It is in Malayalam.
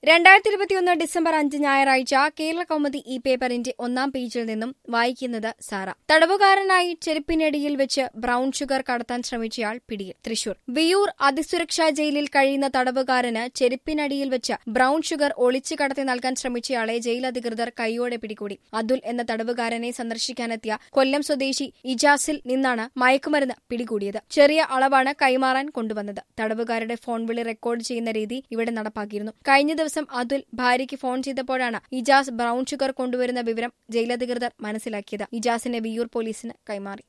രണ്ടായിരത്തി ഇരുപത്തിയൊന്ന് ഡിസംബർ അഞ്ച് ഞായറാഴ്ച കേരള കൗമുദി ഈ പേപ്പറിന്റെ ഒന്നാം പേജിൽ നിന്നും വായിക്കുന്നത് സാറ തടവുകാരനായി ചെരുപ്പിനടിയിൽ വെച്ച് ബ്രൌൺ ഷുഗർ കടത്താൻ ശ്രമിച്ചയാൾ പിടിയിൽ തൃശൂർ വിയൂർ അതിസുരക്ഷാ ജയിലിൽ കഴിയുന്ന തടവുകാരന് ചെരുപ്പിനടിയിൽ വെച്ച് ബ്രൌൺ ഷുഗർ ഒളിച്ചു കടത്തി നൽകാൻ ശ്രമിച്ചയാളെ ജയിൽ അധികൃതർ കൈയോടെ പിടികൂടി അതുൽ എന്ന തടവുകാരനെ സന്ദർശിക്കാനെത്തിയ കൊല്ലം സ്വദേശി ഇജാസിൽ നിന്നാണ് മയക്കുമരുന്ന് പിടികൂടിയത് ചെറിയ അളവാണ് കൈമാറാൻ കൊണ്ടുവന്നത് തടവുകാരുടെ ഫോൺ വിളി റെക്കോർഡ് ചെയ്യുന്ന രീതി ഇവിടെ നടപ്പാക്കിയിരുന്നു കഴിഞ്ഞ ദിവസം അതുൽ ഭാര്യയ്ക്ക് ഫോൺ ചെയ്തപ്പോഴാണ് ഇജാസ് ബ്രൌൺ ഷുഗർ കൊണ്ടുവരുന്ന വിവരം ജയിലധികൃതർ മനസ്സിലാക്കിയത് ഇജാസിനെ വിയൂർ പോലീസിന് കൈമാറി